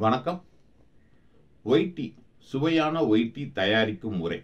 வணக்கம் white tea சுவையான white tea தயாரிக்கும் முறை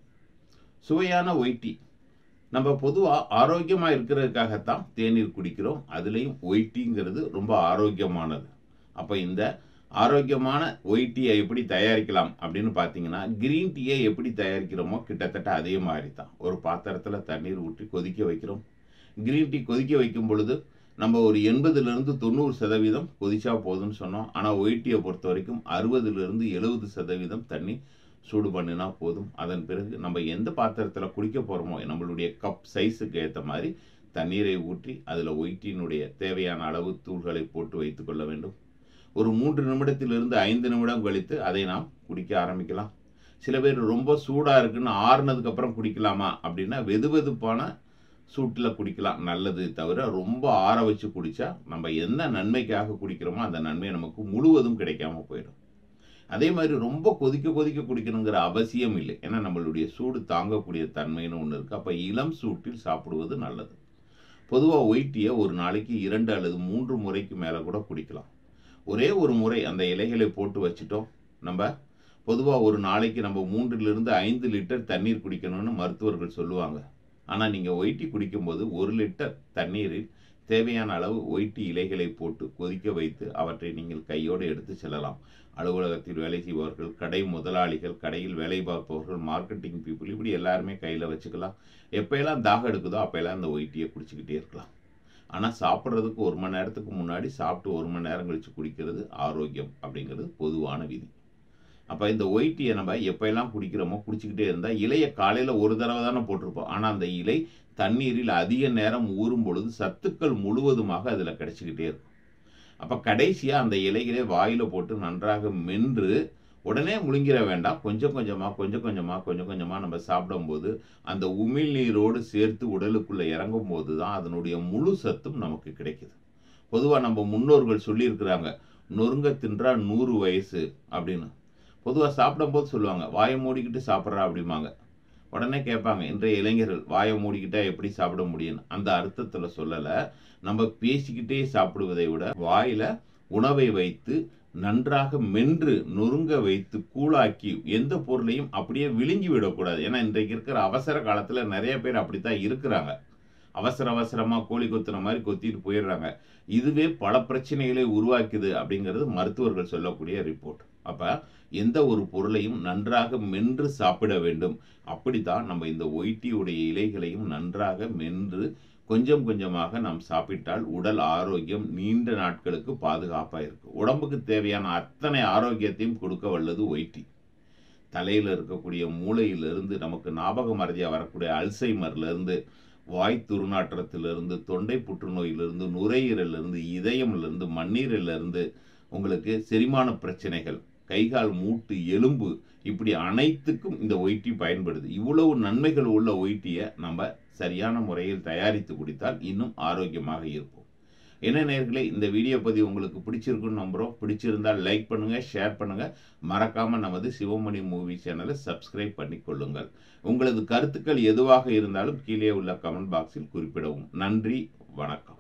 சுவையான ஒயிட் டீ நம்ம பொதுவாக ஆரோக்கியமாக இருக்கிறதுக்காகத்தான் தேநீர் குடிக்கிறோம் அதுலேயும் ஒயிட் டீங்கிறது ரொம்ப ஆரோக்கியமானது அப்போ இந்த ஆரோக்கியமான ஒயிட் டீயை எப்படி தயாரிக்கலாம் அப்படின்னு பார்த்தீங்கன்னா கிரீன் டீயை எப்படி தயாரிக்கிறோமோ கிட்டத்தட்ட அதே மாதிரி தான் ஒரு பாத்திரத்தில் தண்ணீர் ஊற்றி கொதிக்க வைக்கிறோம் கிரீன் டீ கொதிக்க வைக்கும் பொழுது நம்ம ஒரு எண்பதுலேருந்து தொண்ணூறு சதவீதம் கொதிச்சா போதும்னு சொன்னோம் ஆனால் ஒயிட் டீயை பொறுத்த வரைக்கும் அறுபதுலேருந்து எழுபது சதவீதம் தண்ணி சூடு பண்ணினா போதும் அதன் பிறகு நம்ம எந்த பாத்திரத்தில் குடிக்க போகிறோமோ நம்மளுடைய கப் சைஸுக்கு ஏற்ற மாதிரி தண்ணீரை ஊற்றி அதில் ஒயிட்டினுடைய தேவையான அளவு தூள்களை போட்டு வைத்துக்கொள்ள வேண்டும் ஒரு மூன்று நிமிடத்திலிருந்து ஐந்து நிமிடம் கழித்து அதை நாம் குடிக்க ஆரம்பிக்கலாம் சில பேர் ரொம்ப சூடாக இருக்குன்னு ஆறுனதுக்கு அப்புறம் குடிக்கலாமா அப்படின்னா வெது வெதுப்பான சூட்டில் குடிக்கலாம் நல்லது தவிர ரொம்ப ஆற வச்சு குடித்தா நம்ம என்ன நன்மைக்காக குடிக்கிறோமோ அந்த நன்மை நமக்கு முழுவதும் கிடைக்காம போயிடும் அதே மாதிரி ரொம்ப கொதிக்க கொதிக்க குடிக்கணுங்கிற அவசியம் இல்லை ஏன்னா நம்மளுடைய சூடு தாங்கக்கூடிய தன்மைன்னு ஒன்று இருக்குது அப்போ இளம் சூட்டில் சாப்பிடுவது நல்லது பொதுவாக ஒயிட் டீயை ஒரு நாளைக்கு இரண்டு அல்லது மூன்று முறைக்கு மேலே கூட குடிக்கலாம் ஒரே ஒரு முறை அந்த இலைகளை போட்டு வச்சுட்டோம் நம்ம பொதுவாக ஒரு நாளைக்கு நம்ம மூன்றிலிருந்து ஐந்து லிட்டர் தண்ணீர் குடிக்கணும்னு மருத்துவர்கள் சொல்லுவாங்க ஆனால் நீங்கள் ஒயிட்டி குடிக்கும்போது ஒரு லிட்டர் தண்ணீரில் தேவையான அளவு ஒயிட்டி இலைகளை போட்டு கொதிக்க வைத்து அவற்றை நீங்கள் கையோடு எடுத்து செல்லலாம் அலுவலகத்தில் வேலை செய்பவர்கள் கடை முதலாளிகள் கடையில் வேலை பார்ப்பவர்கள் மார்க்கெட்டிங் பீப்புள் இப்படி எல்லாருமே கையில் வச்சுக்கலாம் எப்போயெல்லாம் தாகம் எடுக்குதோ அப்போயெல்லாம் அந்த ஒயிட்டியை குடிச்சிக்கிட்டே இருக்கலாம் ஆனால் சாப்பிட்றதுக்கு ஒரு மணி நேரத்துக்கு முன்னாடி சாப்பிட்டு ஒரு மணி நேரம் கழித்து குடிக்கிறது ஆரோக்கியம் அப்படிங்கிறது பொதுவான விதி அப்போ இந்த ஒயிட் டீயை நம்ம எப்போயெல்லாம் குடிக்கிறோமோ குடிச்சிக்கிட்டே இருந்தால் இலையை காலையில் ஒரு தடவை தானே போட்டிருப்போம் ஆனால் அந்த இலை தண்ணீரில் அதிக நேரம் ஊறும் பொழுது சத்துக்கள் முழுவதுமாக அதில் கிடச்சிக்கிட்டே இருக்கும் அப்போ கடைசியாக அந்த இலைகளை வாயில் போட்டு நன்றாக மென்று உடனே முழுங்கிற வேண்டாம் கொஞ்சம் கொஞ்சமாக கொஞ்சம் கொஞ்சமாக கொஞ்சம் கொஞ்சமாக நம்ம சாப்பிடும்போது அந்த உமிழ்நீரோடு சேர்த்து உடலுக்குள்ளே இறங்கும் போது தான் அதனுடைய முழு சத்தும் நமக்கு கிடைக்குது பொதுவாக நம்ம முன்னோர்கள் சொல்லியிருக்கிறாங்க நொறுங்க தின்றா நூறு வயசு அப்படின்னு பொதுவாக சாப்பிடும்போது சொல்லுவாங்க வாயை மூடிக்கிட்டு சாப்பிட்றா அப்படிம்பாங்க உடனே கேட்பாங்க இன்றைய இளைஞர்கள் வாயை மூடிக்கிட்டா எப்படி சாப்பிட முடியும் அந்த அர்த்தத்தில் சொல்லலை நம்ம பேசிக்கிட்டே சாப்பிடுவதை விட வாயில் உணவை வைத்து நன்றாக மென்று நொறுங்க வைத்து கூழாக்கி எந்த பொருளையும் அப்படியே விழுங்கி விடக்கூடாது ஏன்னா இன்றைக்கு இருக்கிற அவசர காலத்தில் நிறைய பேர் அப்படித்தான் இருக்கிறாங்க அவசர அவசரமாக கோழி கொத்துன மாதிரி கொத்திட்டு போயிடுறாங்க இதுவே பல பிரச்சனைகளை உருவாக்குது அப்படிங்கிறது மருத்துவர்கள் சொல்லக்கூடிய ரிப்போர்ட் அப்போ எந்த ஒரு பொருளையும் நன்றாக மென்று சாப்பிட வேண்டும் அப்படித்தான் நம்ம இந்த ஒயிட்டியுடைய இலைகளையும் நன்றாக மென்று கொஞ்சம் கொஞ்சமாக நாம் சாப்பிட்டால் உடல் ஆரோக்கியம் நீண்ட நாட்களுக்கு பாதுகாப்பாக இருக்கும் உடம்புக்கு தேவையான அத்தனை ஆரோக்கியத்தையும் கொடுக்க வல்லது ஒயிட்டி தலையில் இருக்கக்கூடிய மூளையிலிருந்து நமக்கு ஞாபக மறதியாக வரக்கூடிய அல்சைமர்லேருந்து வாய் துர்நாற்றத்திலிருந்து தொண்டை புற்றுநோயிலிருந்து நுரையீரலிருந்து இதயமிலிருந்து மண்ணீரிலிருந்து உங்களுக்கு செரிமான பிரச்சனைகள் கைகால் மூட்டு எலும்பு இப்படி அனைத்துக்கும் இந்த ஒயிட்டி பயன்படுது இவ்வளவு நன்மைகள் உள்ள ஒயிட்டியை நம்ம சரியான முறையில் தயாரித்து குடித்தால் இன்னும் ஆரோக்கியமாக இருப்போம் என்ன நேர்களே இந்த வீடியோ பதிவு உங்களுக்கு பிடிச்சிருக்குன்னு நம்புகிறோம் பிடிச்சிருந்தால் லைக் பண்ணுங்கள் ஷேர் பண்ணுங்கள் மறக்காமல் நமது சிவமணி மூவி சேனலை சப்ஸ்கிரைப் பண்ணி கொள்ளுங்கள் உங்களது கருத்துக்கள் எதுவாக இருந்தாலும் கீழே உள்ள கமெண்ட் பாக்ஸில் குறிப்பிடவும் நன்றி வணக்கம்